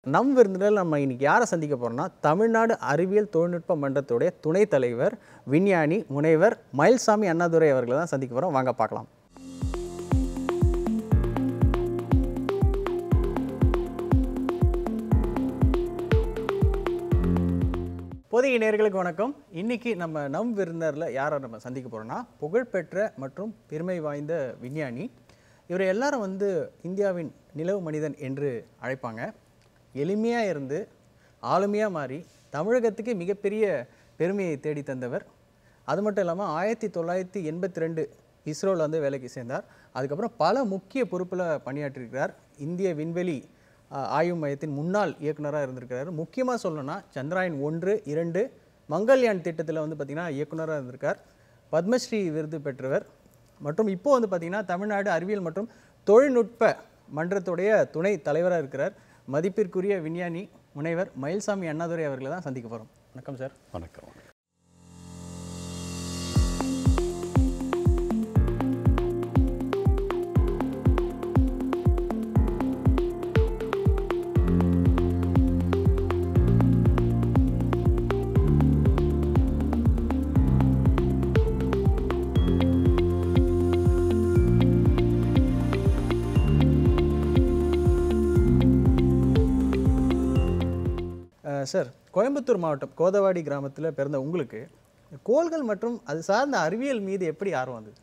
நம் விருந்தினர் நம்ம இன்னைக்கு யாரை சந்திக்க போறோம்னா தமிழ்நாடு அறிவியல் தொழில்நுட்ப மன்றத்துடைய துணைத் தலைவர் விஞ்ஞானி முனைவர் மயில்சாமி அண்ணாதுரை அவர்களை தான் சந்திக்க போகிறோம் வாங்க பார்க்கலாம் பொதிகை நேயர்களுக்கு வணக்கம் இன்னைக்கு நம்ம நம் விருந்தினரில் யாரை நம்ம சந்திக்க போகிறோம்னா புகழ்பெற்ற மற்றும் பெருமை வாய்ந்த விஞ்ஞானி இவரை எல்லாரும் வந்து இந்தியாவின் நிலவு மனிதன் என்று அழைப்பாங்க எளிமையாக இருந்து ஆளுமையாக மாறி தமிழகத்துக்கு மிகப்பெரிய பெருமையை தேடி தந்தவர் அது மட்டும் இல்லாமல் ஆயிரத்தி தொள்ளாயிரத்தி எண்பத்தி ரெண்டு இஸ்ரோவில் வந்து வேலைக்கு சேர்ந்தார் அதுக்கப்புறம் பல முக்கிய பொறுப்பில் பணியாற்றியிருக்கிறார் இந்திய விண்வெளி ஆஹ், ஆய்வு மையத்தின் முன்னாள் இயக்குனராக இருந்திருக்கிறார் முக்கியமாக சொல்லணும்னா சந்திராயன் ஒன்று இரண்டு மங்கள்யான் திட்டத்தில் வந்து பார்த்திங்கன்னா இயக்குனராக இருந்திருக்கார் பத்மஸ்ரீ விருது பெற்றவர் மற்றும் இப்போ வந்து பார்த்திங்கன்னா தமிழ்நாடு அறிவியல் மற்றும் தொழில்நுட்ப மன்றத்துடைய துணை தலைவராக இருக்கிறார் மதிப்பிற்குரிய விஞ்ஞானி முனைவர் மயில்சாமி அண்ணாதுரை அவர்களை தான் சந்திக்க போகிறோம் வணக்கம் சார் வணக்கம் அஹ் சார் கோயம்புத்தூர் மாவட்டம் கோதவாடி கிராமத்தில் பிறந்த உங்களுக்கு கோள்கள் மற்றும் அது சார்ந்த அறிவியல் மீது எப்படி ஆர்வம் வந்தது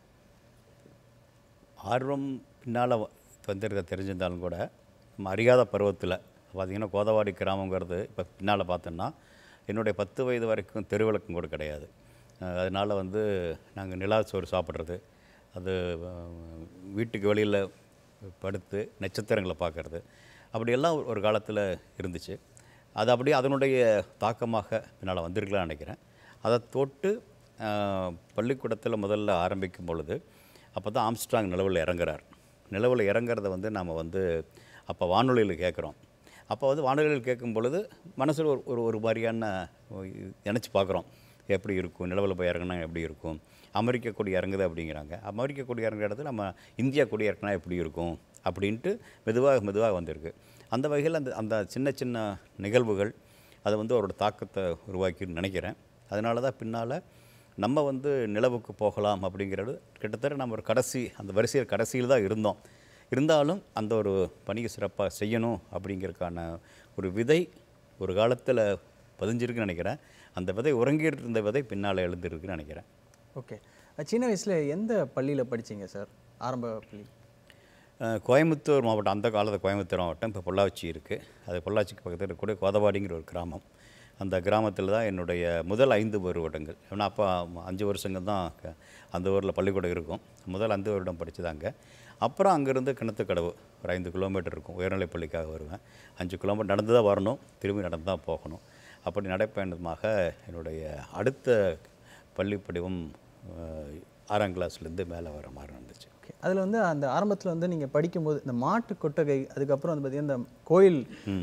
ஆர்வம் பின்னால் வந்துருக்க தெரிஞ்சிருந்தாலும் கூட நம்ம அறியாத பருவத்தில் பார்த்திங்கன்னா கோதவாடி கிராமங்கிறது இப்போ பின்னால் பார்த்தோன்னா என்னுடைய பத்து வயது வரைக்கும் தெருவிளக்கம் கூட கிடையாது அஹ் அதனால வந்து நாங்கள் நிலா சோறு சாப்பிட்றது அது அஹ், வீட்டுக்கு வெளியில் படுத்து நட்சத்திரங்களை பார்க்கறது அப்படியெல்லாம் ஒரு காலத்தில் இருந்துச்சு அது அப்படியே அதனுடைய தாக்கமாக பின்னால் வந்திருக்கலாம்னு நினைக்கிறேன் அதை தொட்டு பள்ளிக்கூடத்தில் முதல்ல ஆரம்பிக்கும் பொழுது அப்போ தான் ஆம்ஸ்ட்ராங் நிலவில் இறங்குறார் நிலவில் இறங்குறத வந்து நாம் வந்து அப்போ வானொலியில் கேட்குறோம் அப்போ வந்து வானொலியில் கேட்கும் பொழுது மனசில் ஒரு ஒரு ஒரு மாதிரியான நினச்சி பார்க்குறோம் எப்படி இருக்கும் நிலவில் போய் இறங்கினா எப்படி இருக்கும் அமெரிக்க கொடி இறங்குது அப்படிங்கிறாங்க அமெரிக்க கொடி இறங்குற இடத்துல நம்ம இந்தியா கொடி இறங்கினா எப்படி இருக்கும் அப்படின்ட்டு மெதுவாக மெதுவாக வந்திருக்கு அந்த வகையில் அந்த அந்த சின்ன சின்ன நிகழ்வுகள் அது வந்து அவரோட தாக்கத்தை உருவாக்கின்னு நினைக்கிறேன் அதனால தான் பின்னால் நம்ம வந்து நிலவுக்கு போகலாம் அப்படிங்கிறது கிட்டத்தட்ட நம்ம ஒரு கடைசி அந்த வரிசையில் கடைசியில் தான் இருந்தோம் இருந்தாலும் அந்த ஒரு பணியை சிறப்பாக செய்யணும் அப்படிங்கிறதுக்கான ஒரு விதை ஒரு காலத்தில் பதிஞ்சிருக்குன்னு நினைக்கிறேன் அந்த விதை உறங்கிட்டு இருந்த விதை பின்னால் எழுந்திருக்குன்னு நினைக்கிறேன் ஓகே சின்ன வயசில் எந்த பள்ளியில் படிச்சீங்க சார் ஆரம்ப பள்ளி அஹ், கோயம்புத்தூர் மாவட்டம் அந்த காலத்து கோயம்புத்தூர் மாவட்டம் இப்போ பொள்ளாச்சி இருக்குது அது பொள்ளாச்சிக்கு பக்கத்தில் இருக்கக்கூடிய கோதவாடிங்கிற ஒரு கிராமம் அந்த கிராமத்தில் தான் என்னுடைய முதல் ஐந்து வருடங்கள் ஏன்னா அப்போ அஞ்சு வருஷங்கள் தான் க- அந்த ஊரில் பள்ளிக்கூடம் இருக்கும் முதல் ஐந்து வருடம் படிச்சதாங்க அப்புறம் அங்கேருந்து கிணத்துக்கடவு ஒரு ஐந்து கிலோமீட்டர் இருக்கும் உயர்நிலைப் பள்ளிக்காக வருவேன் அஞ்சு கிலோமீட்டர் நடந்து தான் வரணும் திரும்பி நடந்து தான் போகணும் அப்படி நடைப்பயணமாக என்னுடைய அடுத்த பள்ளி படிவம் அஹ், ஆறாம் கிளாஸ்லேருந்து மேலே வர மாதிரி இருந்துச்சு ஓகே அதில் வந்து அந்த ஆரம்பத்தில் வந்து நீங்கள் படிக்கும்போது இந்த மாட்டு கொட்டகை அதுக்கப்புறம் வந்து பார்த்தீங்கன்னா இந்த கோயில்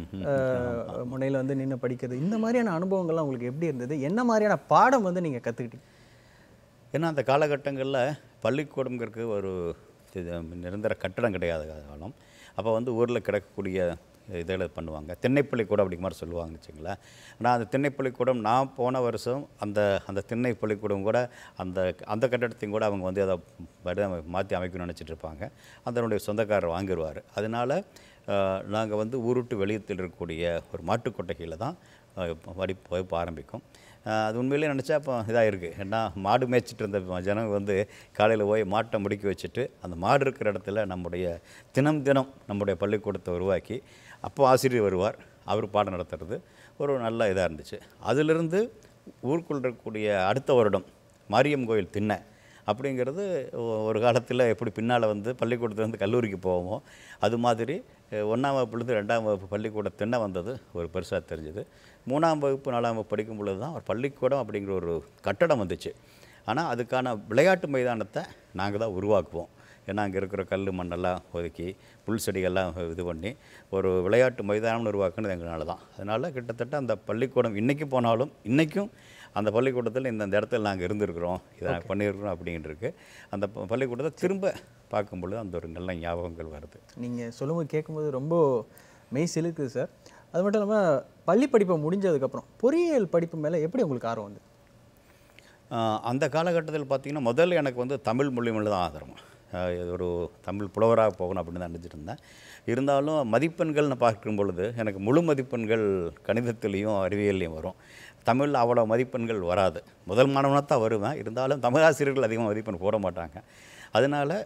முனையில் வந்து நின்று படிக்கிறது இந்த மாதிரியான அனுபவங்கள்லாம் உங்களுக்கு எப்படி இருந்தது என்ன மாதிரியான பாடம் வந்து நீங்கள் கற்றுக்கிட்டீங்க ஏன்னா அந்த காலகட்டங்களில் பள்ளிக்கூடங்கிறதுக்கு ஒரு இது நிரந்தர கட்டடம் கிடையாது காலம் அப்போ வந்து ஊரில் கிடக்கக்கூடிய இதில் பண்ணுவாங்க திண்ணைப்பள்ளிக்கூடம் அப்படிங்கிற மாதிரி சொல்லுவாங்க வச்சுங்களேன் ஆனால் அந்த திண்ணைப்பள்ளிக்கூடம் நான் போன வருஷம் அந்த அந்த திண்ணை பள்ளிக்கூடம் கூட அந்த அந்த கட்டடத்தையும் கூட அவங்க வந்து அதை மாற்றி அமைக்கணும்னு நினச்சிட்டு இருப்பாங்க அதனுடைய சொந்தக்காரர் வாங்கிடுவார் அதனால் நாங்கள் வந்து ஊருட்டு வெளியத்தில் இருக்கக்கூடிய ஒரு மாட்டுக் கொட்டகையில் தான் அஹ், படி வகுப்பு ஆரம்பிக்கும் அஹ், அது உண்மையிலே நினச்சா இப்போ இதாக இருக்குது ஏன்னா மாடு மேய்ச்சிட்டு இருந்த ஜனங்க வந்து காலையில் போய் மாட்டை முடுக்கி வச்சுட்டு அந்த மாடு இருக்கிற இடத்துல நம்முடைய தினம் தினம் நம்முடைய பள்ளிக்கூடத்தை உருவாக்கி அப்போ ஆசிரியர் வருவார் அவர் பாடம் நடத்துறது ஒரு நல்ல இதாக இருந்துச்சு அதிலிருந்து ஊருக்குள் இருக்கக்கூடிய அடுத்த வருடம் மாரியம் கோயில் திண்ணை அப்படிங்கிறது ஒ- ஒரு காலத்தில் எப்படி பின்னால் வந்து பள்ளிக்கூடத்துலேருந்து கல்லூரிக்கு போவோமோ அது மாதிரி அஹ், ஒன்றாம் வகுப்புலேருந்து ரெண்டாம் வகுப்பு பள்ளிக்கூட திண்ணை வந்தது ஒரு பெருசாக தெரிஞ்சுது மூணாம் வகுப்பு நாலாம் வகுப்பு படிக்கும் பொழுது தான் ஒரு பள்ளிக்கூடம் அப்படிங்கிற ஒரு கட்டடம் வந்துச்சு ஆனால் அதுக்கான விளையாட்டு மைதானத்தை நாங்கள் தான் உருவாக்குவோம் ஏன்னா அங்கே இருக்கிற கல் மண்ணெல்லாம் ஒதுக்கி புல் செடிகள்லாம் இது பண்ணி ஒரு விளையாட்டு மைதானம் உருவாக்குனது எங்களால் தான் அதனால் கிட்டத்தட்ட அந்த பள்ளிக்கூடம் இன்றைக்கி போனாலும் இன்றைக்கும் அந்த பள்ளிக்கூடத்தில் இந்த இந்த இடத்துல நாங்கள் இருந்திருக்கிறோம் இதை பண்ணியிருக்கிறோம் அப்படின்ட்டு அந்த ப- பள்ளிக்கூடத்தை திரும்ப பார்க்கும் பொழுது அந்த ஒரு நல்ல ஞாபகங்கள் வருது நீங்கள் சொல்லும்போது கேட்கும்போது ரொம்ப மெய் சிலுக்குது சார் அது மட்டும் இல்லாமல் பள்ளி படிப்பை முடிஞ்சதுக்கப்புறம் பொறியியல் படிப்பு மேலே எப்படி உங்களுக்கு ஆர்வம் வந்து ஆஹ் அந்த காலகட்டத்தில் பார்த்தீங்கன்னா முதல்ல எனக்கு வந்து தமிழ் மொழி மேலே தான் ஆதரவு ஆஹ் இது ஒரு தமிழ் புலவராக போகணும் அப்படின்னு தான் நினச்சிட்டு இருந்தேன் இருந்தாலும் மதிப்பெண்கள்னு பார்க்கும் பொழுது எனக்கு முழு மதிப்பெண்கள் கணிதத்துலேயும் அறிவியல்லையும் வரும் தமிழில் அவ்வளோ மதிப்பெண்கள் வராது முதல் மாணவனாக தான் வருவேன் இருந்தாலும் தமிழாசிரியர்கள் அதிகமாக மதிப்பெண் போட மாட்டாங்க அதனால்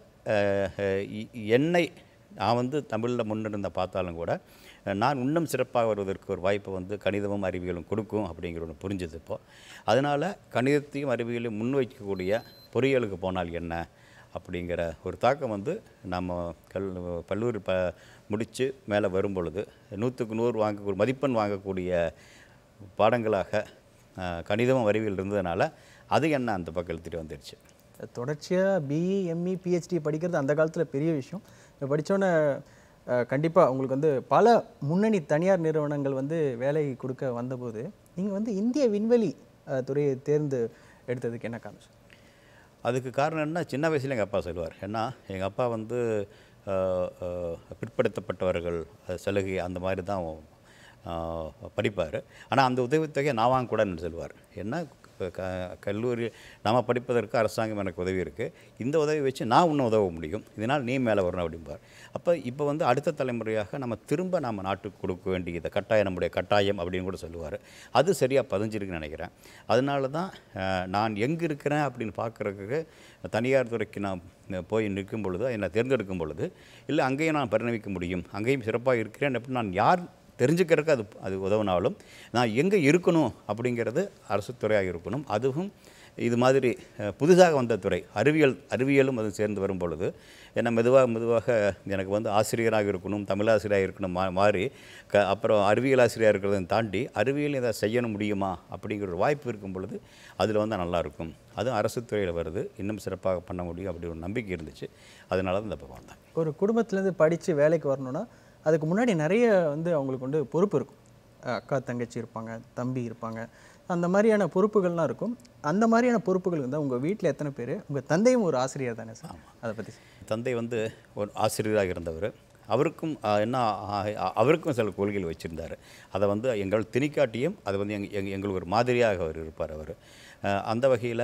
என்னை நான் வந்து தமிழில் முன்னிருந்த பார்த்தாலும் கூட நான் இன்னும் சிறப்பாக வருவதற்கு ஒரு வாய்ப்பை வந்து கணிதமும் அறிவியலும் கொடுக்கும் அப்படிங்கிற ஒன்று புரிஞ்சுது இப்போ அதனால் கணிதத்தையும் அறிவியலையும் முன்வைக்கக்கூடிய பொறியியலுக்கு போனால் என்ன அப்படிங்கிற ஒரு தாக்கம் வந்து நம்ம கல் கல்லூரி ப முடித்து மேலே வரும் பொழுது நூற்றுக்கு நூறு வாங்க ஒரு மதிப்பெண் வாங்கக்கூடிய பாடங்களாக அஹ், கணிதமும் அறிவியல் இருந்ததுனால அது என்ன அந்த பக்கம் இழுத்துட்டு வந்துடுச்சு தொடர்ச்சியாக பிஇ எம்இ பிஹெச்டி படிக்கிறது அந்த காலத்தில் பெரிய விஷயம் இப்போ படித்தோன்னே கண்டிப்பாக உங்களுக்கு வந்து பல முன்னணி தனியார் நிறுவனங்கள் வந்து வேலை கொடுக்க வந்தபோது நீங்கள் வந்து இந்திய விண்வெளி அஹ், துறையை தேர்ந்து எடுத்ததுக்கு என்ன காரணம் சார் அதுக்கு காரணம் என்ன சின்ன வயசுல எங்கள் அப்பா சொல்லுவார் ஏன்னா எங்கள் அப்பா வந்து அஹ், அஹ், பிற்படுத்தப்பட்டவர்கள் அஹ், சலுகை அந்த மாதிரி தான் படிப்பார் ஆனால் அந்த உதவித்தொகையை நான் வாங்கக்கூடாதுன்னு சொல்லுவார் என்ன க கல்லூரி நாம் படிப்பதற்கு அரசாங்கம் எனக்கு உதவி இருக்குது இந்த உதவி வச்சு நான் இன்னும் உதவ முடியும் இதனால் நீ மேலே வரணும் அப்படிம்பார் அப்போ இப்போ வந்து அடுத்த தலைமுறையாக நம்ம திரும்ப நம்ம நாட்டுக்கு கொடுக்க வேண்டியது கட்டாயம் நம்முடைய கட்டாயம் அப்படின்னு கூட சொல்லுவார் அது சரியாக பதிஞ்சிருக்குன்னு நினைக்கிறேன் அதனால தான் அஹ், நான் எங்கே இருக்கிறேன் அப்படின்னு பார்க்குறதுக்கு தனியார் துறைக்கு நான் போய் நிற்கும் பொழுது என்னை தேர்ந்தெடுக்கும் பொழுது இல்லை அங்கேயும் நான் பரிணமிக்க முடியும் அங்கேயும் சிறப்பாக இருக்கிறேன் அப்படின்னு நான் யார் தெரிஞ்சுக்கிறதுக்கு அது அது உதவினாலும் நான் எங்கே இருக்கணும் அப்படிங்கிறது அரசு துறையாக இருக்கணும் அதுவும் இது மாதிரி அஹ், புதுசாக வந்த துறை அறிவியல் அறிவியலும் அது சேர்ந்து வரும் பொழுது என்ன மெதுவாக மெதுவாக எனக்கு வந்து ஆசிரியராக இருக்கணும் தமிழாசிரியராக இருக்கணும் மா மாறி க அப்புறம் அறிவியல் ஆசிரியராக இருக்கிறதையும் தாண்டி அறிவியல் இதை செய்யணும் முடியுமா அப்படிங்கிற ஒரு வாய்ப்பு இருக்கும் பொழுது அதில் வந்து நல்லாயிருக்கும் அதுவும் அரசு துறையில் வருது இன்னும் சிறப்பாக பண்ண முடியும் அப்படி ஒரு நம்பிக்கை இருந்துச்சு அதனால தான் இந்த பக்கம் வந்தேன் ஒரு குடும்பத்துலேருந்து படித்து வேலைக்கு வரணும்னா அதுக்கு முன்னாடி நிறைய வந்து அவங்களுக்கு வந்து பொறுப்பு இருக்கும் அஹ் அக்கா தங்கச்சி இருப்பாங்க தம்பி இருப்பாங்க அந்த மாதிரியான பொறுப்புகள்லாம் இருக்கும் அந்த மாதிரியான பொறுப்புகள் இருந்தால் உங்கள் வீட்டில் எத்தனை பேர் உங்கள் தந்தையும் ஒரு ஆசிரியர் தானே சார் அதை பற்றி தந்தை வந்து ஒரு ஆசிரியராக இருந்தவர் அவருக்கும் ஆ, என்ன ஆ, ஆ, அவருக்கும் சில கொள்கைகள் வச்சுருந்தார் அதை வந்து எங்கள் திணிக்காட்டியும் அதை வந்து எங் எங் எங்களுக்கு ஒரு மாதிரியாக அவர் இருப்பார் அவர் அந்த வகையில்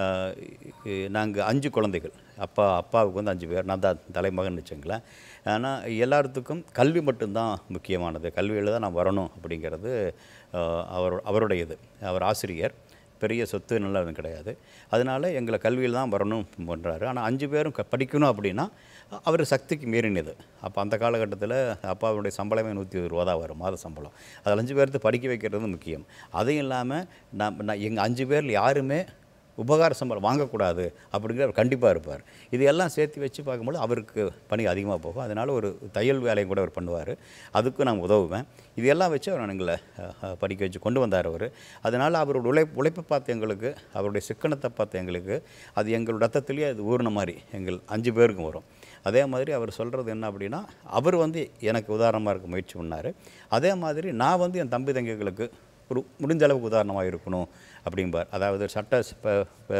நாங்கள் அஞ்சு குழந்தைகள் அப்பா அப்பாவுக்கு வந்து அஞ்சு பேர் நான் தான் தலைமகன் வச்சுங்களேன் ஆனால் எல்லாத்துக்கும் கல்வி மட்டும்தான் முக்கியமானது கல்வியில் தான் நான் வரணும் அப்படிங்கிறது ஆ, அவர் அவருடையது அவர் ஆசிரியர் பெரிய சொத்து நல்லா எதுவும் கிடையாது அதனால எங்களை கல்வியில் தான் வரணும் பண்ணுறாரு ஆனால் அஞ்சு பேரும் க- படிக்கணும் அப்படின்னா அவர் சக்திக்கு மீறினது அப்போ அந்த காலகட்டத்தில் அப்பாவுடைய சம்பளமே நூற்றி இருபது ரூபா தான் வரும் மாத சம்பளம் அதில் அஞ்சு பேர்த்து படிக்க வைக்கிறது முக்கியம் அதையும் இல்லாமல் நான் நான் எங்கள் அஞ்சு பேரில் யாருமே உபகார சம்பளம் வாங்கக்கூடாது அப்படிங்கிற அவர் கண்டிப்பாக இருப்பார் இது எல்லாம் சேர்த்து வச்சு பார்க்கும்போது அவருக்கு பணி அதிகமாக போகும் அதனால் ஒரு தையல் வேலையும் கூட அவர் பண்ணுவார் அதுக்கும் நான் உதவுவேன் இது எல்லாம் வச்சு அவர் எங்களை அஹ், அஹ், படிக்க வச்சு கொண்டு வந்தார் அவர் அதனால் அவரோட உழைப் உழைப்பை பார்த்து எங்களுக்கு அவருடைய சிக்கனத்தை பார்த்து எங்களுக்கு அது எங்கள் ரத்தத்திலேயே அது ஊறின மாதிரி எங்கள் அஞ்சு பேருக்கும் வரும் அதே மாதிரி அவர் சொல்கிறது என்ன அப்படின்னா அவர் வந்து எனக்கு உதாரணமாக இருக்க முயற்சி பண்ணார் அதே மாதிரி நான் வந்து என் தம்பி தங்கைகளுக்கு ஒரு முடிஞ்ச அளவுக்கு உதாரணமாக இருக்கணும் அப்படிம்பார் அதாவது சட்டை இப்போ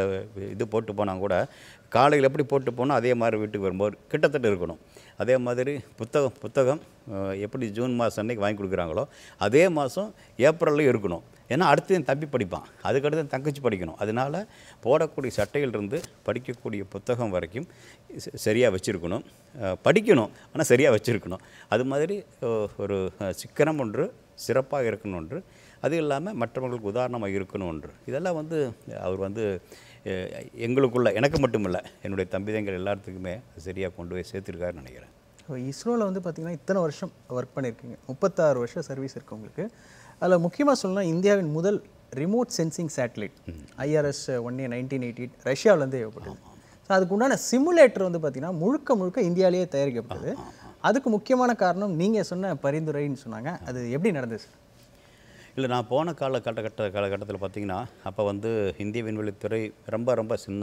இது போட்டு போனால் கூட காலையில் எப்படி போட்டு போனோம் அதே மாதிரி வீட்டுக்கு வரும்போது கிட்டத்தட்ட இருக்கணும் அதே மாதிரி புத்தகம் புத்தகம் அஹ், எப்படி ஜூன் மாதம் அன்னைக்கு வாங்கி கொடுக்குறாங்களோ அதே மாதம் ஏப்ரல்லையும் இருக்கணும் ஏன்னா அடுத்து என் தம்பி படிப்பான் அதுக்கடுத்து என் தங்கச்சி படிக்கணும் அதனால் போடக்கூடிய சட்டையிலிருந்து படிக்கக்கூடிய புத்தகம் வரைக்கும் சரியாக வச்சுருக்கணும் படிக்கணும் ஆனால் சரியாக வச்சுருக்கணும் அது மாதிரி அஹ், ஒரு அஹ், சிக்கனம் ஒன்று சிறப்பாக இருக்கணும் ஒன்று அது இல்லாமல் மற்றவங்களுக்கு உதாரணமாக இருக்கணும் ஒன்று இதெல்லாம் வந்து அவர் வந்து அஹ், எங்களுக்குள்ள எனக்கு மட்டும் இல்லை என்னுடைய தம்பிதங்கள் எல்லாத்துக்குமே சரியாக கொண்டு போய் சேர்த்துருக்காருன்னு நினைக்கிறேன் இப்போ இஸ்ரோவில் வந்து பார்த்தீங்கன்னா இத்தனை வருஷம் ஒர்க் பண்ணியிருக்கீங்க முப்பத்தாறு வருஷம் சர்வீஸ் இருக்கு உங்களுக்கு அதில் முக்கியமாக சொல்லலாம் இந்தியாவின் முதல் remote sensing satellite IRS one A nineteen eighty eight ரஷ்யாவிலேருந்து ஏவப்பட்டது ஸோ அதுக்கு உண்டான சிமுலேட்டர் வந்து பார்த்தீங்கன்னா முழுக்க முழுக்க இந்தியாவிலேயே தயாரிக்கப்பட்டது அதுக்கு முக்கியமான காரணம் நீங்கள் சொன்ன பரிந்துரைன்னு சொன்னாங்க அது எப்படி நடந்தது சார் இல்லை நான் போன கால காலகட்ட காலகட்டத்தில் பார்த்தீங்கன்னா அப்போ வந்து இந்திய விண்வெளித்துறை ரொம்ப ரொம்ப சின்ன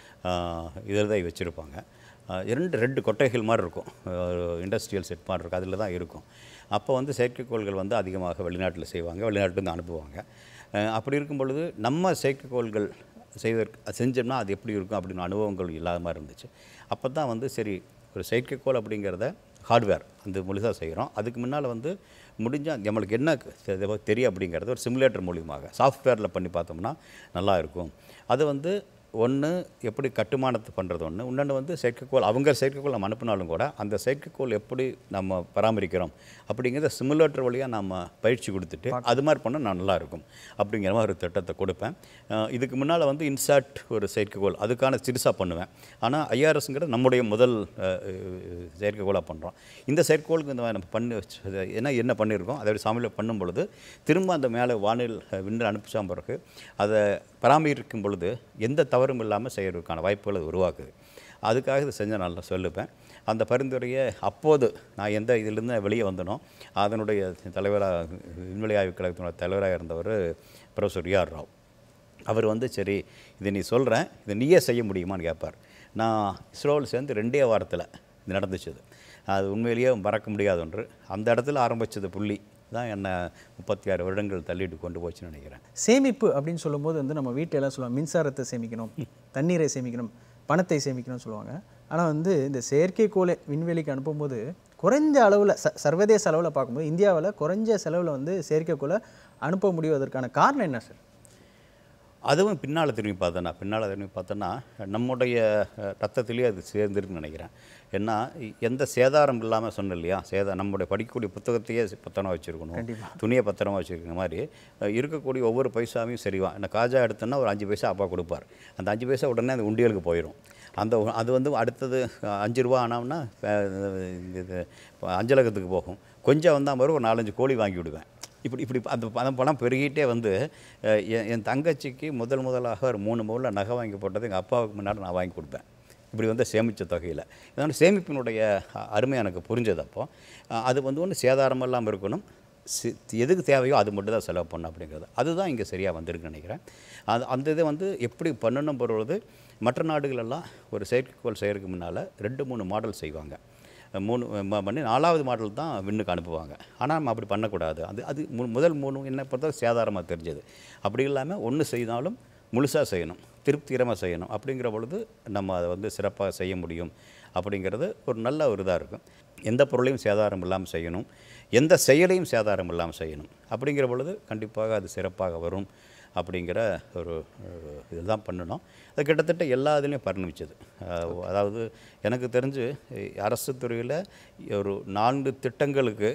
இதில் தான் வச்சுருப்பாங்க இரண்டு ரெண்டு கொட்டைகள் மாதிரி இருக்கும் இண்டஸ்ட்ரியல் செட் மாதிரி இருக்கும் அதில் தான் இருக்கும் அப்போ வந்து செயற்கைக்கோள்கள் வந்து அதிகமாக வெளிநாட்டில் செய்வாங்க வெளிநாட்டிலேருந்து அனுப்புவாங்க அஹ் அப்படி இருக்கும் பொழுது நம்ம செயற்கைக்கோள்கள் செய்வதற்கு செஞ்சோம்னா அது எப்படி இருக்கும் அப்படின்னு அனுபவங்கள் இல்லாத மாதிரி இருந்துச்சு அப்போ தான் வந்து சரி ஒரு செயற்கைக்கோள் அப்படிங்கிறத ஹார்ட்வேர் அந்த முழுசாக செய்கிறோம் அதுக்கு முன்னால் வந்து முடிஞ்சால் நம்மளுக்கு என்ன தெ- தெரியும் அப்படிங்கிறது ஒரு சிமுலேட்டர் மூலியமாக சாஃப்ட்வேரில் பண்ணி பார்த்தோம்னா நல்லா இருக்கும் அது வந்து ஒன்று எப்படி கட்டுமானத்தை பண்ணுறது ஒன்று இன்னொன்று வந்து செயற்கைக்கோள் அவங்க செயற்கைக்கோள் நம்ம அனுப்பினாலும் கூட அந்த செயற்கைக்கோள் எப்படி நம்ம பராமரிக்கிறோம் அப்படிங்கிறத சிமுலேட்டர் வழியாக நம்ம பயிற்சி கொடுத்துட்டு அது மாதிரி பண்ணால் நான் நல்லா இருக்கும் அப்படிங்கிற மாதிரி ஒரு திட்டத்தை கொடுப்பேன் அஹ் இதுக்கு முன்னால் வந்து இன்சாட் ஒரு செயற்கைக்கோள் அதுக்கான சிறுசாக பண்ணுவேன் ஆனால் ஐஆர்எஸ்ங்கிறது நம்முடைய முதல் அஹ், அஹ், செயற்கைக்கோளாக பண்ணுறோம் இந்த செயற்கைக்கோளுக்கு இந்த மாதிரி நம்ம பண்ணி வச்சு என்ன என்ன பண்ணியிருக்கோம் அதை சாமியில் பண்ணும் பொழுது திரும்ப அந்த மேலே வானில் அஹ், விண்ணில் அனுப்பிச்சா பிறகு அதை பராமரிக்கும் பொழுது எந்த தவறும் இல்லாமல் செய்யறதுக்கான வாய்ப்புகளை அது உருவாக்குது அதுக்காக இதை செஞ்ச நல்லா சொல்லுவேன் அந்த பரிந்துரையை அப்போது நான் எந்த இதிலிருந்து வெளியே வந்தனோ அதனுடைய தலைவராக விண்வெளி ஆய்வு கழகத்தினுடைய தலைவராக இருந்தவர் ப்ரொஃபஸர் ரியார் ராவ் அவர் வந்து சரி இதை நீ சொல்கிறேன் இதை நீயே செய்ய முடியுமான்னு கேட்பார் நான் இஸ்ரோவில் சேர்ந்து ரெண்டே வாரத்தில் இது நடந்துச்சு அது. அது உண்மையிலேயே மறக்க முடியாத ஒன்று அந்த இடத்துல ஆரம்பிச்சது புள்ளி தான் என்னை முப்பத்தி ஆறு வருடங்கள் தள்ளிட்டு கொண்டு போச்சுன்னு நினைக்கிறேன் சேமிப்பு அப்படின்னு சொல்லும்போது வந்து நம்ம வீட்டில எல்லாம் சொல்லுவாங்க மின்சாரத்தை சேமிக்கணும் தண்ணீரை சேமிக்கணும் பணத்தை சேமிக்கணும்னு சொல்லுவாங்க ஆனால் வந்து இந்த செயற்கைக்கோளை விண்வெளிக்கு அனுப்பும்போது குறைஞ்ச அளவில் ச சர்வதேச அளவில் பார்க்கும்போது இந்தியாவில் குறைஞ்ச செலவில் வந்து செயற்கைக்கோளை அனுப்ப முடிவதற்கான காரணம் என்ன சார் அதுவும் பின்னால் திரும்பி பார்த்தேன்னா பின்னால் திரும்பி பார்த்தோன்னா நம்முடைய அஹ், ரத்தத்திலேயே அது சேர்ந்துருக்குன்னு நினைக்கிறேன் ஏன்னா இ- எந்த சேதாரம் இல்லாமல் சொன்னேன் இல்லையா சேதா நம்முடைய படிக்கக்கூடிய புத்தகத்தையே சி- பத்திரமா வச்சுருக்கணும் கண்டிப்பா. துணியை பத்திரமா வச்சுருக்கிற மாதிரி அஹ், இருக்கக்கூடிய ஒவ்வொரு பைசாவையும் சரிவான் என்ன காஜா எடுத்தோன்னா ஒரு அஞ்சு பைசா அப்பா கொடுப்பார் அந்த அஞ்சு பைசா உடனே அந்த உண்டியலுக்கு போயிடும் அந்த உ- அது வந்து அடுத்தது அஹ், அஞ்சு ரூபா ஆனோம்னா அஹ், இது இது, அஞ்சலகத்துக்கு போகும் கொஞ்சம் வந்தால் மாதிரி ஒரு நாலஞ்சு கோழி வாங்கி விடுவேன் இப்படி இப்படி அந்த பணம் பணம் பெருகிட்டே வந்து அஹ், என் என் தங்கச்சிக்கு முதல் முதலாக ஒரு மூணு பவுனில் நகை வாங்கி போட்டது எங்கள் அப்பாவுக்கு முன்னாடி நான் வாங்கி கொடுப்பேன் இப்படி வந்து சேமித்த தொகையில் இதனால் சேமிப்பினுடைய அ- அருமை எனக்கு புரிஞ்சது அப்போ அஹ், அது வந்து ஒன்று சேதாரம் இல்லாமல் இருக்கணும் சி எதுக்கு தேவையோ அது மட்டும் தான் செலவு பண்ணணும் அப்படிங்கிறது அதுதான் இங்கே சரியாக வந்திருக்குன்னு நினைக்கிறேன் அது அந்த இதை வந்து எப்படி பண்ணணும் பொழுது மற்ற நாடுகளெல்லாம் ஒரு செயற்கைக்கோள் செய்கிறதுக்கு முன்னால் ரெண்டு மூணு மாடல் செய்வாங்க மூணு ம- பண்ணி நாலாவது மாடல் தான் விண்ணுக்கு அனுப்புவாங்க ஆனால் நம்ம அப்படி பண்ணக்கூடாது அது அது மு- முதல் மூணு என்ன பொறுத்த சேதாரமாக தெரிஞ்சது அப்படி இல்லாமல் ஒன்று செய்தாலும் முழுசாக செய்யணும் திருப்திகரமாக செய்யணும் அப்படிங்கிற பொழுது நம்ம அதை வந்து சிறப்பாக செய்ய முடியும் அப்படிங்கிறது ஒரு நல்ல ஒரு இதாக இருக்கும் எந்த பொருளையும் சேதாரம் இல்லாமல் செய்யணும் எந்த செயலையும் சேதாரம் இல்லாமல் செய்யணும் அப்படிங்கிற பொழுது கண்டிப்பாக அது சிறப்பாக வரும் அப்படிங்கிற ஒரு ஒரு இதுதான் பண்ணணும் அது கிட்டத்தட்ட எல்லா இதுலேயும் பரிணமிச்சது அஹ் அதாவது எனக்கு தெரிஞ்சு அஹ் அரசு துறையில் ஒரு நான்கு திட்டங்களுக்கு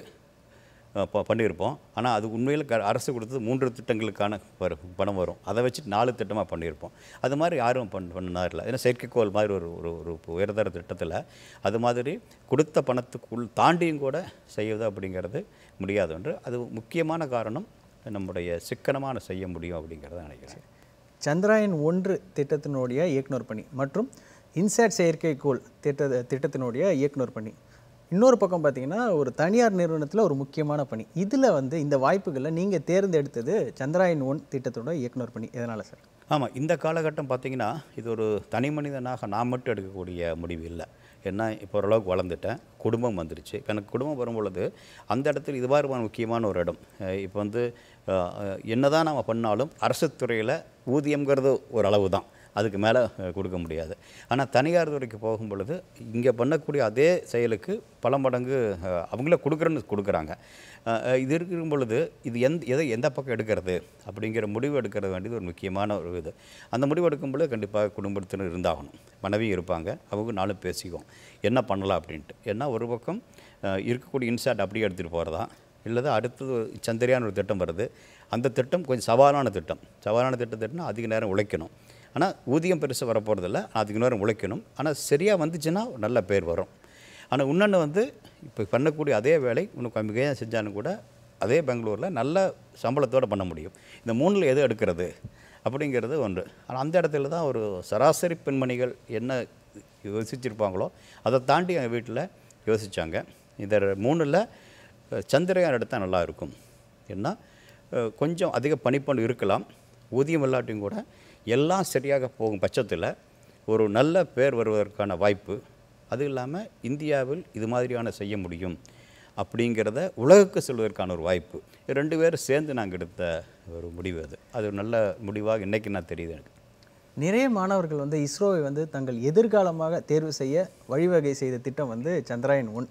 அஹ் ப- பண்ணியிருப்போம் ஆனால் அது உண்மையில் க அரசு கொடுத்தது மூன்று திட்டங்களுக்கான வரும் பணம் வரும் அதை வச்சு நாலு திட்டமாக பண்ணியிருப்போம் அது மாதிரி யாரும் பண் பண்ணாரில்ல ஏன்னா செயற்கைக்கோள் மாதிரி ஒரு ஒரு ஒரு உயர்தர திட்டத்தில் அது மாதிரி கொடுத்த பணத்துக்குள் தாண்டியும் கூட செய்வது அப்படிங்கிறது முடியாது என்று அது முக்கியமான காரணம் நம்முடைய சிக்கனமான செய்ய முடியும் அப்படிங்கிறத நினைக்கிறேன் சந்திராயன் ஒன்று திட்டத்தினுடைய இயக்குனர் பணி மற்றும் இன்சாட் செயற்கைக்கோள் திட்ட திட்டத்தினுடைய இயக்குனர் பணி இன்னொரு பக்கம் பார்த்தீங்கன்னா ஒரு தனியார் நிறுவனத்தில் ஒரு முக்கியமான பணி இதில் வந்து இந்த வாய்ப்புகளில் நீங்கள் தேர்ந்தெடுத்தது சந்திராயன் ஒன் திட்டத்தோட இயக்குனர் பணி எதனால் சார் ஆமாம் இந்த காலகட்டம் பார்த்தீங்கன்னா இது ஒரு தனி மனிதனாக நான் மட்டும் எடுக்கக்கூடிய முடிவு இல்லை ஏன்னா இப்போ ஓரளவுக்கு வளர்ந்துட்டேன் குடும்பம் வந்துருச்சு இப்போ எனக்கு குடும்பம் வரும்பொழுது அந்த இடத்துல இது மாதிரி முக்கியமான ஒரு இடம் அஹ் இப்போ வந்து அஹ், என்னதான் நம்ம பண்ணாலும் அரசு துறையில் ஊதியங்கிறது ஒரு அளவு தான் அதுக்கு மேலே கொடுக்க முடியாது ஆனால் தனியார் துறைக்கு போகும் பொழுது இங்கே பண்ணக்கூடிய அதே செயலுக்கு பல மடங்கு அஹ், அவங்களே கொடுக்குறேன்னு கொடுக்குறாங்க அஹ், அஹ், இது இருக்கும் பொழுது இது எந்த எதை எந்த பக்கம் எடுக்கிறது அப்படிங்கிற முடிவு எடுக்கிறது வேண்டியது ஒரு முக்கியமான ஒரு இது அந்த முடிவு எடுக்கும் பொழுது கண்டிப்பாக குடும்பத்தினர் இருந்தாகணும் மனைவி இருப்பாங்க அவங்க நாளும் பேசிக்குவோம் என்ன பண்ணலாம் அப்படின்ட்டு ஏன்னா ஒரு பக்கம் அஹ், இருக்கக்கூடிய இன்சாட் அப்படியே எடுத்துகிட்டு போகிறதா இல்லது அடுத்தது சந்திரியான ஒரு திட்டம் வருது அந்த திட்டம் கொஞ்சம் சவாலான திட்டம் சவாலான திட்டத்திட்டம்னா அதிக நேரம் உழைக்கணும் ஆனால் ஊதியம் பெருசாக வரப்போகிறதில்ல அதிக நேரம் உழைக்கணும் ஆனால் சரியாக வந்துச்சுன்னா ஒரு நல்ல பேர் வரும் ஆனால் இன்னொன்று வந்து இப்போ பண்ணக்கூடிய அதே வேலை இன்னும் மிகையாக செஞ்சாலும் கூட அதே பெங்களூரில் நல்ல சம்பளத்தோடு பண்ண முடியும் இந்த மூணில் எது எடுக்கிறது அப்படிங்கிறது ஒன்று ஆனால் அந்த இடத்துல தான் ஒரு சராசரி பெண்மணிகள் என்ன யோசிச்சிருப்பாங்களோ அதை தாண்டி எங்கள் வீட்டில் யோசித்தாங்க இந்த மூணில் சந்திரயான் எடுத்தால் நல்லா இருக்கும் ஏன்னா அஹ், கொஞ்சம் அதிக பணிப்பணி இருக்கலாம் ஊதியம் இல்லாட்டியும் கூட எல்லாம் சரியாக போகும் பட்சத்தில் ஒரு நல்ல பேர் வருவதற்கான வாய்ப்பு அது இல்லாமல் இந்தியாவில் இது மாதிரியான செய்ய முடியும் அப்படிங்கிறத உலகுக்கு சொல்வதற்கான ஒரு வாய்ப்பு இது ரெண்டு பேரும் சேர்ந்து நாங்கள் எடுத்த ஒரு முடிவு அது அது ஒரு நல்ல முடிவாக இன்றைக்கி நான் தெரியுது எனக்கு நிறைய மாணவர்கள் வந்து இஸ்ரோவை வந்து தங்கள் எதிர்காலமாக தேர்வு செய்ய வழிவகை செய்த திட்டம் வந்து சந்திராயன் ஒன்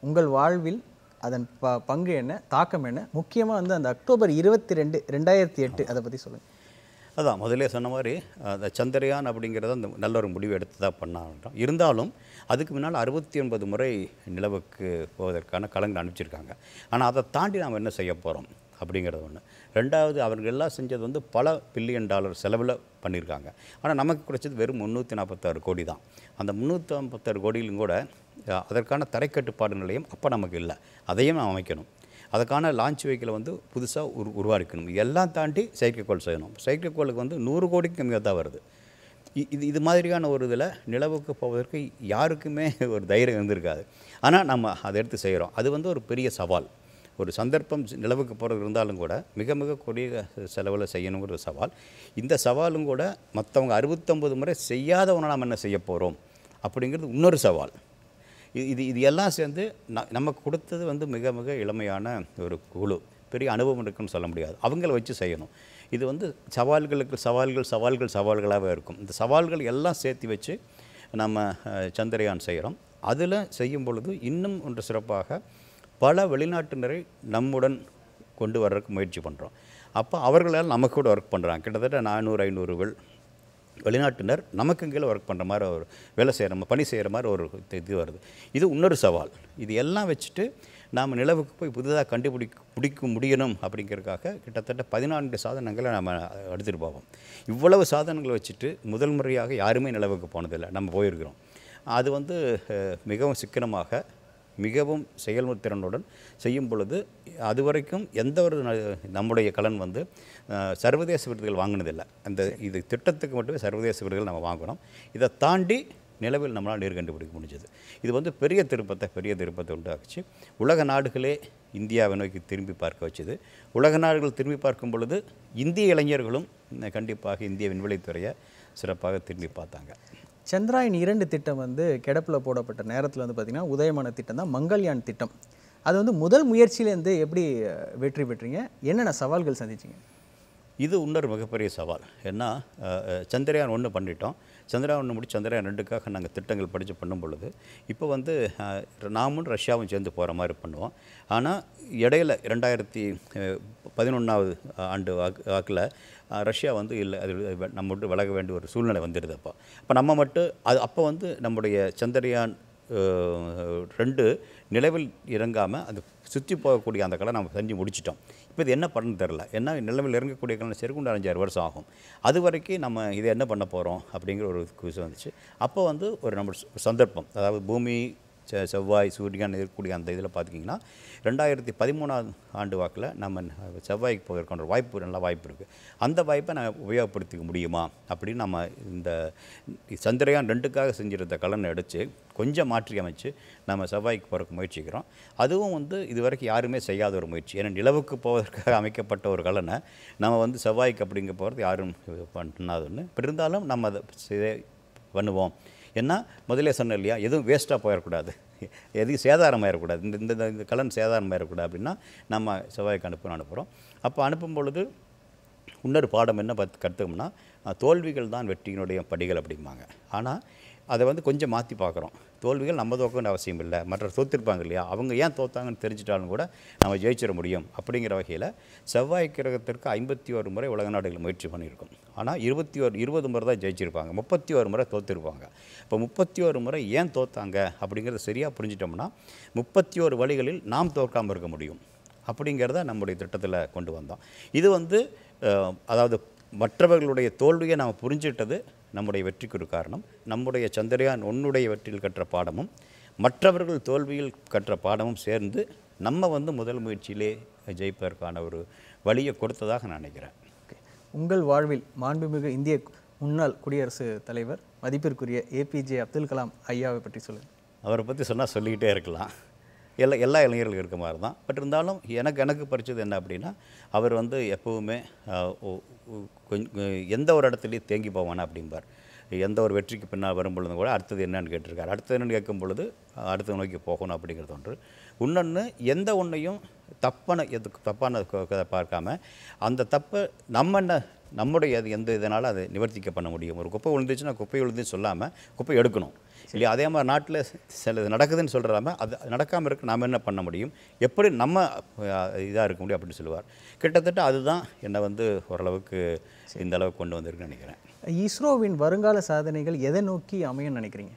உங்கள் வாழ்வில் அதன் ப பங்கு என்ன தாக்கம் என்ன முக்கியமாக வந்து அந்த அக்டோபர் இருபத்தி ரெண்டு ரெண்டாயிரத்தி எட்டு அதை பற்றி சொல்லுங்கள் அதான் முதல்ல சொன்ன மாதிரி அந்த சந்திரயான் அப்படிங்கிறத அந்த நல்ல ஒரு முடிவு எடுத்து தான் பண்ணாங்க இருந்தாலும் அதுக்கு முன்னால் அறுபத்தி ஒன்பது முறை நிலவுக்கு போவதற்கான கலந்து அனுப்பிச்சிருக்காங்க ஆனால் அதை தாண்டி நாம் என்ன செய்ய போகிறோம் அப்படிங்கிறது ஒன்று ரெண்டாவது அவர்கள் எல்லாம் செஞ்சது வந்து பல பில்லியன் டாலர் செலவில் பண்ணியிருக்காங்க ஆனால் நமக்கு கிடைச்சது வெறும் முந்நூற்றி நாற்பத்தாறு கோடி தான் அந்த முந்நூற்றி ஐம்பத்தாறு கோடியிலும் கூட அஹ், அதற்கான தரைக்கட்டுப்பாடு நிலையம் அப்போ நமக்கு இல்லை அதையும் நாம் அமைக்கணும் அதுக்கான லான்ச் வெஹிக்கிளை வந்து புதுசாக உரு உருவாக்கணும் எல்லாம் தாண்டி செயற்கைக்கோள் செய்யணும் செயற்கைக்கோளுக்கு வந்து நூறு கோடிக்கு கம்மியாக தான் வருது இ- இது இது மாதிரியான ஒரு இதில் நிலவுக்கு போவதற்கு யாருக்குமே ஒரு தைரியம் இருந்திருக்காது ஆனால் நம்ம அதை எடுத்து செய்கிறோம் அது வந்து ஒரு பெரிய சவால் ஒரு சந்தர்ப்பம் சி- நிலவுக்கு போகிறது இருந்தாலும் கூட மிக மிக கொடிய செலவில் செய்யணுங்கிற ஒரு சவால் இந்த சவாலும் கூட மற்றவங்க அறுபத்தொம்பது முறை செய்யாதவனை நாம் என்ன செய்ய போகிறோம் அப்படிங்கிறது இன்னொரு சவால் இது இது இது எல்லாம் சேர்ந்து ந- நமக்கு கொடுத்தது வந்து மிக மிக இளமையான ஒரு குழு பெரிய அனுபவம் இருக்குன்னு சொல்ல முடியாது அவங்கள வச்சு செய்யணும் இது வந்து சவால்களுக்கு சவால்கள் சவால்கள் சவால்களாகவே இருக்கும் இந்த சவால்கள் எல்லாம் சேர்த்து வச்சு நம்ம அஹ், சந்திரயான் செய்கிறோம் அதில் செய்யும் பொழுது இன்னும் ஒன்று சிறப்பாக பல வெளிநாட்டினரை நம்முடன் கொண்டு வர்றதுக்கு முயற்சி பண்ணுறோம் அப்போ அவர்களால் நமக்கு கூட ஒர்க் பண்ணுறாங்க கிட்டத்தட்ட நானூறு ஐநூறுகள் வெளிநாட்டினர் நமக்கு கீழே ஒர்க் பண்ணுற மாதிரி ஒரு வேலை செய்கிற பணி செய்கிற மாதிரி ஒரு இது- இது வருது இது இன்னொரு சவால் இது எல்லாம் வச்சுட்டு நாம் நிலவுக்கு போய் புதுதாக கண்டுபிடிக்க பிடிக்க முடியணும் அப்படிங்கிறதுக்காக கிட்டத்தட்ட பதினான்கு சாதனங்களை நம்ம எடுத்துகிட்டு போவோம் இவ்வளவு சாதனங்களை வச்சுட்டு முதல் முறையாக யாருமே நிலவுக்கு போனதில்லை நம்ம போயிருக்கிறோம் அது வந்து அஹ், மிகவும் சிக்கனமாக மிகவும் செயல்முறை திறனுடன் செய்யும் பொழுது அதுவரைக்கும் எந்த ஒரு ந- நம்முடைய கலன் வந்து அஹ், சர்வதேச விருதுகள் வாங்கினதில்லை அந்த இது திட்டத்துக்கு மட்டுமே சர்வதேச விருதுகள் நம்ம வாங்கணும் இதை தாண்டி நிலவில் நம்மளால் நீர் கண்டுபிடிக்க முடிஞ்சது இது வந்து பெரிய திருப்பத்தை பெரிய திருப்பத்தை உண்டாக்குச்சு உலக நாடுகளே இந்தியாவை நோக்கி திரும்பி பார்க்க வச்சுது உலக நாடுகள் திரும்பி பார்க்கும் பொழுது இந்திய இளைஞர்களும் அஹ், கண்டிப்பாக இந்திய விண்வெளித்துறையை சிறப்பாக திரும்பி பார்த்தாங்க சந்திராயன் இரண்டு திட்டம் வந்து கிடப்பில் போடப்பட்ட நேரத்தில் வந்து பார்த்திங்கன்னா உதயமான திட்டம் தான் மங்கள்யான் திட்டம் அது வந்து முதல் முயற்சியிலேருந்து எப்படி அஹ், வெற்றி பெற்றீங்க என்னென்ன சவால்கள் சந்திச்சீங்க இது இன்னொரு மிகப்பெரிய சவால் ஏன்னா அஹ், அஹ், சந்திரயான் ஒன்று பண்ணிட்டோம் சந்திரயான் ஒன்று முடிச்சு சந்திரயான் ரெண்டுக்காக நாங்கள் திட்டங்கள் படித்து பண்ணும் பொழுது இப்போ வந்து அஹ், நாமும் ரஷ்யாவும் சேர்ந்து போகிற மாதிரி பண்ணுவோம் ஆனால் இடையில ரெண்டாயிரத்தி பதினொன்றாவது ஆண்டு வாக்கு வாக்கில் ரஷ்யா வந்து இல்லை அது வெ- நம்ம விட்டு விலக வேண்டிய ஒரு சூழ்நிலை வந்துடுது அப்போ அப்போ நம்ம மட்டும் அது அப்போ வந்து நம்முடைய சந்திரயான் அஹ், ரெண்டு நிலவில் இறங்காமல் அது சுற்றி போகக்கூடிய அந்த கலை நம்ம செஞ்சு முடிச்சிட்டோம் இப்போ இது என்ன பண்ணு தெரில ஏன்னா நிலவில் இறங்கக்கூடிய கலை செருக்குண்டு அஞ்சாறு வருஷம் ஆகும் அது வரைக்கும் நம்ம இதை என்ன பண்ண போகிறோம் அப்படிங்கிற ஒரு விஷயம் வந்துச்சு அப்போ வந்து ஒரு நம்ம ச- சந்தர்ப்பம் அதாவது பூமி செ- செவ்வாய் சூரியன் இருக்கக்கூடிய அந்த இதில் பார்த்திங்கன்னா ரெண்டாயிரத்தி பதிமூணாவது ஆண்டு வாக்கில் நம்ம ந- செவ்வாய்க்கு போகிறதுக்கான ஒரு வாய்ப்பு நல்ல வாய்ப்பு இருக்குது அந்த வாய்ப்பை நான் உபயோகப்படுத்திக்க முடியுமா அப்படின்னு நம்ம இந்த சந்திரயான் ரெண்டுக்காக செஞ்சிருந்த கலனை அடித்து கொஞ்சம் மாற்றி அமைச்சு நம்ம செவ்வாய்க்கு போகிறக்கு முயற்சிக்கிறோம் அதுவும் வந்து இதுவரைக்கும் யாருமே செய்யாத ஒரு முயற்சி ஏன்னா நிலவுக்கு போவதற்காக அமைக்கப்பட்ட ஒரு கலனை நம்ம வந்து செவ்வாய்க்கு அப்படிங்க போகிறது யாரும் பண்ணாதுன்னு இப்படி இருந்தாலும் நம்ம அதை செய்ய- பண்ணுவோம் ஏன்னா முதல்ல சொன்னேன் இல்லையா எதுவும் வேஸ்ட்டாக போயிடக்கூடாது எதுவும் சேதாரம் ஆயிடக்கூடாது இந்த இந்த இந்த கலன் சேதாரம் ஆயிடக்கூடாது அப்படின்னா நம்ம செவ்வாய்க்கு அனுப்பணும் அனுப்புகிறோம் அப்போ அனுப்பும் பொழுது இன்னொரு பாடம் என்ன பார்த்து கற்றுக்கோம்னா அஹ், தோல்விகள் தான் வெற்றியினுடைய படிகள் அப்படிம்பாங்க ஆனால் அதை வந்து கொஞ்சம் மாற்றி பார்க்குறோம் தோல்விகள் நம்ம தோக்கணும்னு அவசியம் இல்லை மற்ற தோத்திருப்பாங்க இல்லையா அவங்க ஏன் தோத்தாங்கன்னு தெரிஞ்சிட்டாலும் கூட நம்ம ஜெயிச்சிட முடியும் அப்படிங்கிற வகையில் செவ்வாய் கிரகத்திற்கு ஐம்பத்தி ஒரு முறை உலக நாடுகள் முயற்சி பண்ணியிருக்கோம் ஆனால் இருபத்தி ஒரு இருபது முறை தான் ஜெயிச்சிருப்பாங்க முப்பத்தி ஒரு முறை தோத்திருப்பாங்க இப்போ முப்பத்தி ஒரு முறை ஏன் தோத்தாங்க அப்படிங்கிறத சரியாக புரிஞ்சிட்டோம்னா முப்பத்தி ஒரு வழிகளில் நாம் தோற்காமல் இருக்க முடியும் அப்படிங்கிறத நம்முடைய திட்டத்தில் கொண்டு வந்தோம் இது வந்து அஹ், அதாவது மற்றவர்களுடைய தோல்வியை நாம் புரிஞ்சிட்டது நம்முடைய வெற்றிக்கு ஒரு காரணம் நம்முடைய சந்திரயான் உன்னுடைய வெற்றியில் கற்ற பாடமும் மற்றவர்கள் தோல்வியில் கற்ற பாடமும் சேர்ந்து நம்ம வந்து முதல் முயற்சியிலே ஜெயிப்பதற்கான ஒரு வழியை கொடுத்ததாக நான் நினைக்கிறேன் ஓகே உங்கள் வாழ்வில் மாண்புமிகு இந்திய முன்னாள் குடியரசுத் தலைவர் மதிப்பிற்குரிய ஏபிஜே அப்துல் கலாம் ஐயாவை பற்றி சொல்லுங்கள் அவரை பற்றி சொன்னால் சொல்லிக்கிட்டே இருக்கலாம் எல்லா எல்லா இளைஞர்களும் இருக்க மாதிரி தான் பட் இருந்தாலும் எனக்கு எனக்கு படித்தது என்ன அப்படின்னா அவர் வந்து எப்போவுமே ஆஹ், ஒ- ஒ- கொஞ்சம் எந்த ஒரு இடத்துலையும் தேங்கி போவானா அப்படிம்பார் எந்த ஒரு வெற்றிக்கு பின்னால் வரும் பொழுதும் கூட அடுத்தது என்னன்னு கேட்டிருக்காரு அடுத்தது என்னன்னு கேட்கும் பொழுது ஆஹ், அடுத்த நோக்கி போகணும் அப்படிங்கிறது ஒன்று இன்னொன்று எந்த ஒன்றையும் தப்பான எது தப்பான க- க- பார்க்காம அந்த தப்பை நம்ம என்ன நம்முடைய அது எந்த இதனால் அதை நிவர்த்திக்க பண்ண முடியும் ஒரு குப்பை விழுந்துச்சுன்னா குப்பை விழுந்துன்னு சொல்லாமல் குப்பை எடுக்கணும் இல்லையா அதே மாதிரி நாட்டில் சிலது நடக்குதுன்னு சொல்கிறாம அது நடக்காமல் இருக்க நாம் என்ன பண்ண முடியும் எப்படி நம்ம இதாக இருக்க முடியும் அப்படின்னு சொல்லுவார் கிட்டத்தட்ட அதுதான் என்னை வந்து ஓரளவுக்கு இந்த அளவுக்கு கொண்டு வந்திருக்குன்னு நினைக்கிறேன் இஸ்ரோவின் வருங்கால சாதனைகள் எதை நோக்கி அமையும்னு நினைக்கிறீங்க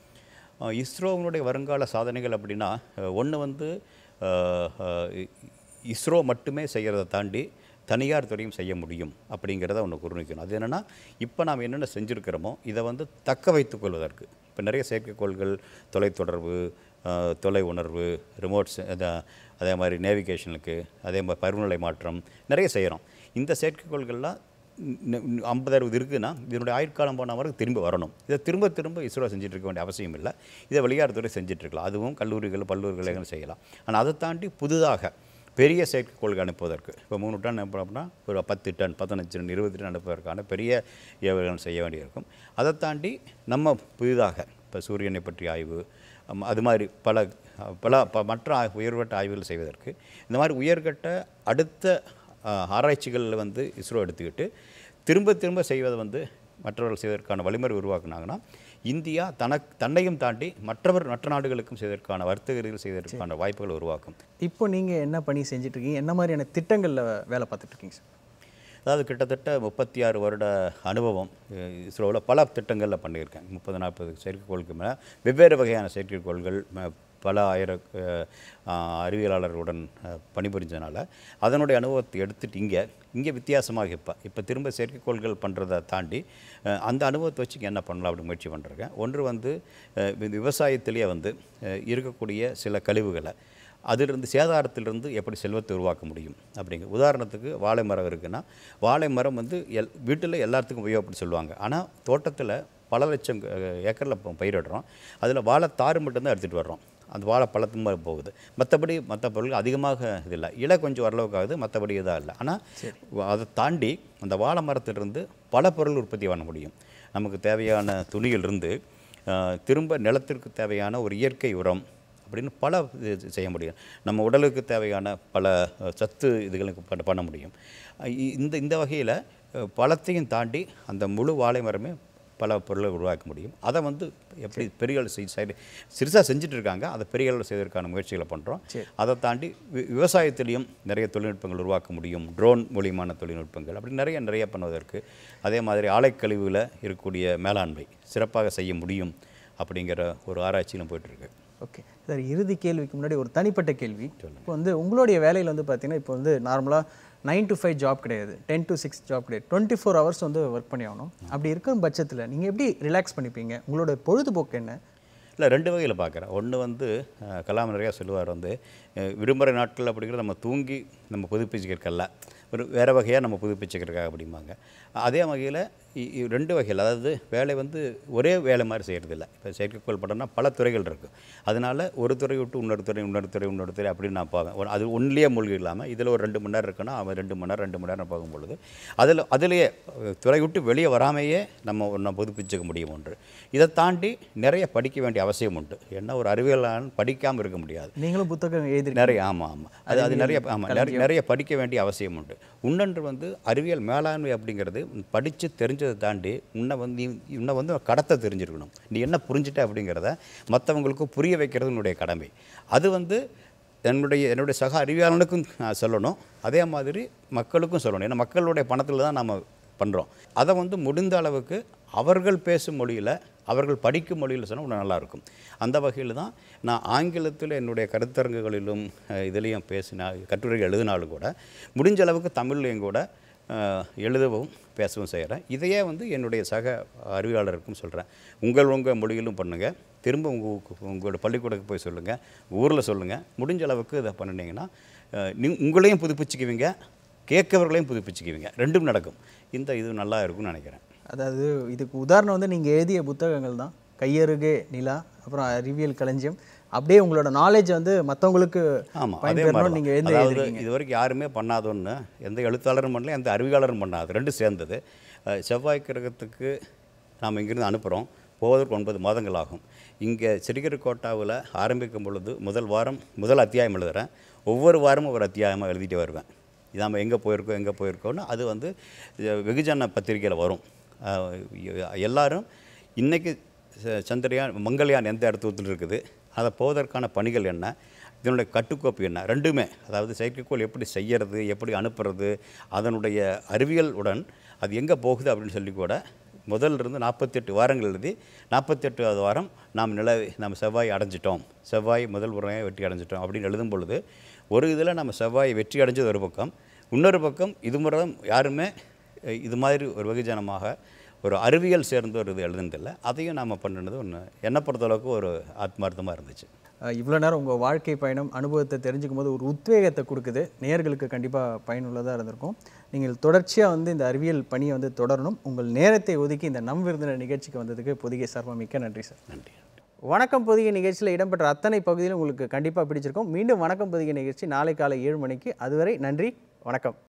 அஹ் இஸ்ரோவினுடைய வருங்கால சாதனைகள் அப்படின்னா ஒன்று வந்து அஹ், அஹ், இ- இஸ்ரோ மட்டுமே செய்கிறத தாண்டி தனியார் துறையும் செய்ய முடியும் அப்படிங்கிறத ஒன்று குறிக்கணும் அது என்னென்னா இப்போ நாம் என்னென்ன செஞ்சுருக்கிறோமோ இதை வந்து தக்க வைத்துக் கொள்வதற்கு இப்போ நிறைய செயற்கைக்கோள்கள் தொலைத்தொடர்பு அஹ், தொலை உணர்வு ரிமோட்ஸ் அதே மாதிரி நேவிகேஷனுக்கு அதே மாதிரி பருவநிலை மாற்றம் நிறைய செய்கிறோம் இந்த செயற்கைக்கோள்கள்லாம் ஐம்பது அறுபது இருக்குன்னா இதனுடைய ஆயுட்காலம் போன வரைக்கும் திரும்ப வரணும் இதை திரும்ப திரும்ப இஸ்ரோ செஞ்சுட்டு இருக்க வேண்டிய அவசியம் இல்லை இதை வெளியாட்டுத்துறை செஞ்சுட்டு இருக்கலாம் அதுவும் கல்லூரிகள் பல்கலைக்கழகங்கள் செய்யலாம் ஆனால் அதை தாண்டி புதிதாக பெரிய செயற்கைக்கோள்கள் அனுப்புவதற்கு இப்போ மூணு டன் அனுப்புறோம்னா ஒரு பத்து டன் பதினஞ்சு டன் இருபது டன் அனுப்புவதற்கான பெரிய ஏவுகணை செய்ய வேண்டியிருக்கும் அதை தாண்டி நம்ம புதிதாக இப்போ சூரியனை பற்றிய ஆய்வு அம், அது மாதிரி பல பல ப மற்ற ஆய்- உயர்வட்ட ஆய்வுகள் செய்வதற்கு இந்த மாதிரி உயர்கட்ட அடுத்த அஹ், ஆராய்ச்சிகளில் வந்து இஸ்ரோ எடுத்துக்கிட்டு திரும்ப திரும்ப செய்வதை வந்து மற்றவர்கள் செய்வதற்கான வழிமுறை உருவாக்குனாங்கன்னா இந்தியா தனக்கு தன்னையும் தாண்டி மற்றவர் மற்ற நாடுகளுக்கும் செய்வதற்கான வர்த்தக ரீதியில் செய்வதற்கான வாய்ப்புகள் உருவாக்கும் இப்போ நீங்கள் என்ன பணி செஞ்சுட்டு இருக்கீங்க என்ன மாதிரியான திட்டங்களில் வேலை பார்த்துட்டு இருக்கீங்க சார் அதாவது கிட்டத்தட்ட முப்பத்தி ஆறு வருட அனுபவம் இஸ்ரோவில் பல திட்டங்களில் பண்ணியிருக்கேன் முப்பது நாற்பது செயற்கைக்கோளுக்கு மேலே வெவ்வேறு வகையான செயற்கைக்கோள்கள் ம- பல ஆயிர அஹ், ஆஹ், அறிவியலாளர்களுடன் அஹ், பணிபுரிஞ்சனால அதனுடைய அனுபவத்தை எடுத்துட்டு இங்கே இங்கே வித்தியாசமாக இப்போ இப்போ திரும்ப செயற்கைக்கோள்கள் பண்ணுறதை தாண்டி அஹ், அந்த அனுபவத்தை வச்சு இங்க என்ன பண்ணலாம் அப்படின்னு முயற்சி பண்ணுறேன் ஒன்று வந்து அஹ், இந்த விவசாயத்திலேயே வந்து அஹ், இருக்கக்கூடிய சில கழிவுகளை அதிலிருந்து சேதாரத்திலிருந்து எப்படி செல்வத்தை உருவாக்க முடியும் அப்படிங்க உதாரணத்துக்கு வாழை மரம் இருக்குன்னா வாழை மரம் வந்து எல் வீட்டில் எல்லாத்துக்கும் உபயோகப்பட்டு சொல்லுவாங்க ஆனால் தோட்டத்தில் பல லட்சம் ஏக்கரில் பயிரிடுறோம் அதில் வாழைத்தாறு மட்டும்தான் எடுத்துகிட்டு வர்றோம் அந்த வாழை பழத்து மாதிரி போகுது மற்றபடி மற்ற பொருட்கள் அதிகமாக இது இல்லை இலை கொஞ்சம் ஓரளவுக்கு ஆகுது மற்றபடி இதாக இல்லை ஆனால் அதை தாண்டி அந்த வாழை மரத்திலிருந்து பல பொருள் உற்பத்தி பண்ண முடியும் நமக்கு தேவையான துணியிலிருந்து அஹ், திரும்ப நிலத்திற்கு தேவையான ஒரு இயற்கை உரம் அப்படின்னு பல இது செய்ய முடியும் நம்ம உடலுக்கு தேவையான பல அஹ், சத்து இதுகளுக்கு பண்ண பண்ண முடியும் அஹ் இ- இந்த இந்த வகையில் பழத்தையும் தாண்டி அந்த முழு வாழை மரமே பல பொருளை உருவாக்க முடியும் அதை வந்து எப்படி பெரிய அளவு செய் சைடு சிறுசாக செஞ்சுட்டு இருக்காங்க அதை பெரிய அளவில் செய்வதற்கான முயற்சிகளை பண்ணுறோம் சரி. அதை தாண்டி வி- விவசாயத்திலையும் நிறைய தொழில்நுட்பங்கள் உருவாக்க முடியும் ட்ரோன் மூலியமான தொழில்நுட்பங்கள் அப்படி நிறைய நிறைய பண்ணுவதற்கு அதே மாதிரி ஆலைக்கழிவுல இருக்கக்கூடிய மேலாண்மை சிறப்பாக செய்ய முடியும் அப்படிங்கிற ஒரு ஆராய்ச்சியிலும் போயிட்டுருக்கு ஓகே சார் இறுதி கேள்விக்கு முன்னாடி ஒரு தனிப்பட்ட கேள்வி இப்போ வந்து உங்களுடைய வேலையில் வந்து பார்த்தீங்கன்னா இப்போ வந்து நார்மலாக நைன் டு ஃபைவ் ஜாப் கிடையாது டென் டு சிக்ஸ் ஜாப் கிடையாது டுவெண்ட்டி ஃபோர் ஹவர்ஸ் வந்து ஒர்க் பண்ணி ஆகணும் அப்படி இருக்கிற பட்சத்தில் நீங்கள் எப்படி ரிலாக்ஸ் பண்ணிப்பீங்க உங்களோட பொழுதுபோக்கு என்ன இல்லை ரெண்டு வகையில் பார்க்குறேன் ஒன்று வந்து அஹ், கலாம் நிறையா சொல்லுவார் வந்து அஹ், விடுமுறை நாட்கள் அப்படிங்கிறது நம்ம தூங்கி நம்ம புதுப்பிச்சுக்கிறக்கல்ல ஒரு வேறு வகையாக நம்ம புதுப்பிச்சுக்கிறக்காக அப்படிம்பாங்க அதே வகையில் இ- இ- ரெண்டு வகையில் அதாவது வேலை வந்து ஒரே வேலை மாதிரி செய்கிறதில்ல இப்போ செயற்கைக்கோள் படம்னா பல துறைகள் இருக்குது அதனால் ஒரு துறை விட்டு இன்னொரு துறை இன்னொரு துறை இன்னொரு துறை அப்படின்னு நான் பார்ப்பேன் ஒரு- அது ஒன்றிலேயே மூழ்கி இல்லாமல் இதில் ஒரு ரெண்டு மணி நேரம் இருக்குன்னா அவன் ரெண்டு மணி நேரம் ரெண்டு மணி நேரம் பார்க்கும் பொழுது அதில் அதிலேயே அஹ், துறை விட்டு வெளியே வராமையே நம்ம ஒன்றை புதுப்பிச்சுக்க முடியும் ஒன்று இதை தாண்டி நிறைய படிக்க வேண்டிய அவசியம் உண்டு ஏன்னா ஒரு அறிவியலாளன் படிக்காமல் இருக்க முடியாது நீங்களும் புத்தகம் எழுதி நிறைய ஆமாம் ஆமாம் அது அது நிறைய ஆமாம் நிறைய நிறைய படிக்க வேண்டிய அவசியம் உண்டு இன்னொன்று வந்து அறிவியல் மேலாண்மை அப்படிங்கிறது படித்து தெரிஞ்சதை தாண்டி உன்னை வந்து நீ உன்னை வந்து கடத்த தெரிஞ்சிருக்கணும் நீ என்ன புரிஞ்சுட்ட அப்படிங்கிறத மற்றவங்களுக்கு புரிய வைக்கிறது உன்னுடைய கடமை அது வந்து என்னுடைய என்னுடைய சக அறிவியலாளனுக்கும் நான் சொல்லணும் அதே மாதிரி மக்களுக்கும் சொல்லணும் ஏன்னா மக்களுடைய பணத்தில் தான் நம்ம பண்ணுறோம் அதை வந்து முடிந்த அளவுக்கு அவர்கள் பேசும் மொழியில் அவர்கள் படிக்கும் மொழியில் சொன்னால் இன்னும் நல்லாயிருக்கும் அந்த வகையில் தான் நான் ஆங்கிலத்தில் என்னுடைய கருத்தரங்குகளிலும் அஹ், இதுலேயும் பேசினா கட்டுரை எழுதினாலும் கூட முடிஞ்ச அளவுக்கு தமிழ்லையும் கூட அஹ், எழுதவும் பேசவும் செய்கிறேன் இதையே வந்து என்னுடைய சக அறிவியலாளருக்கும் சொல்கிறேன் உங்கள் உங்கள் மொழியிலும் பண்ணுங்கள் திரும்ப உங்கள் உங்களோட பள்ளிக்கூடத்துக்கு போய் சொல்லுங்கள் ஊரில் சொல்லுங்கள் முடிஞ்ச அளவுக்கு இதை பண்ணினீங்கன்னா அஹ், நீ உங்களையும் புதுப்பிச்சுக்குவீங்க கேட்கவர்களையும் புதுப்பிச்சுக்குவீங்க ரெண்டும் நடக்கும் இந்த இது நல்லா இருக்கும்னு நினைக்கிறேன் அதாவது இதுக்கு உதாரணம் வந்து நீங்கள் எழுதிய புத்தகங்கள் தான் கையருகே நிலா அப்புறம் அறிவியல் களஞ்சியம் அப்படியே உங்களோட நாலேஜ் வந்து மற்றவங்களுக்கு ஆமாம் அதே பயன்பெறணும் மாதிரி நீங்கள் எழுந்து அதாவது எழுதிருக்கீங்க இது வரைக்கும் யாருமே பண்ணாதோன்னு எந்த எழுத்தாளரும் பண்ணல எந்த அறிவியலாளரும் பண்ணாது ரெண்டும் சேர்ந்தது அஹ், செவ்வாய் கிரகத்துக்கு நாம் இங்கிருந்து அனுப்புகிறோம் போவதற்கு ஒன்பது மாதங்கள் ஆகும் இங்கே சிறுகிரிக்கோட்டாவில் ஆரம்பிக்கும் பொழுது முதல் வாரம் முதல் அத்தியாயம் எழுதுகிறேன் ஒவ்வொரு வாரமும் ஒரு அத்தியாயமாக எழுதிட்டு வருவேன் இது நம்ம எங்கே போயிருக்கோம் எங்கே போயிருக்கோம்னு அது வந்து அஹ், வெகுஜன பத்திரிக்கையில் வரும் அஹ், எல்லாரும் இன்றைக்கி ச- சந்திரயான் மங்கள்யான் எந்த இடத்துல இருக்குது அதை போவதற்கான பணிகள் என்ன இதனுடைய கட்டுக்கோப்பு என்ன ரெண்டுமே அதாவது செயற்கைக்கோள் எப்படி செய்யறது எப்படி அனுப்புறது அதனுடைய அறிவியல் உடன் அது எங்கே போகுது அப்படின்னு சொல்லி கூட முதல்ல இருந்து நாற்பத்தெட்டு வாரங்கள் எழுதி நாற்பத்தெட்டாவது வாரம் நாம் நில நம்ம செவ்வாய் அடைஞ்சிட்டோம் செவ்வாய் முதல் முறையாக வெற்றி அடைஞ்சிட்டோம் அப்படின்னு எழுதும் பொழுது ஒரு இதில் நம்ம செவ்வாய் வெற்றி அடைஞ்சது ஒரு பக்கம் இன்னொரு பக்கம் இது முறை யாருமே அஹ், இது மாதிரி ஒரு வெகுஜனமாக ஒரு அறிவியல் சேர்ந்த ஒரு இது எழுதுனதில்லை அதையும் நாம் பண்ணினது ஒன்று என்னை பொறுத்தளவுக்கு ஒரு ஆத்மார்த்தமாக இருந்துச்சு இவ்வளோ நேரம் உங்கள் வாழ்க்கை பயணம் அனுபவத்தை தெரிஞ்சுக்கும் போது ஒரு உத்வேகத்தை கொடுக்குது நேயர்களுக்கு கண்டிப்பாக பயனுள்ளதாக இருந்திருக்கும் நீங்கள் தொடர்ச்சியாக வந்து இந்த அறிவியல் பணியை வந்து தொடரணும் உங்கள் நேரத்தை ஒதுக்கி இந்த நம் விருந்தினர் நிகழ்ச்சிக்கு வந்ததுக்கு பொதிகை சார்பாக மிக்க நன்றி சார் நன்றி வணக்கம் பொதிகை நிகழ்ச்சியில் இடம்பெற்ற அத்தனை பகுதியிலும் உங்களுக்கு கண்டிப்பாக பிடிச்சிருக்கும் மீண்டும் வணக்கம் பொதிகை நிகழ்ச்சி நாளை காலை ஏழு மணிக்கு அதுவரை நன்றி வணக்கம்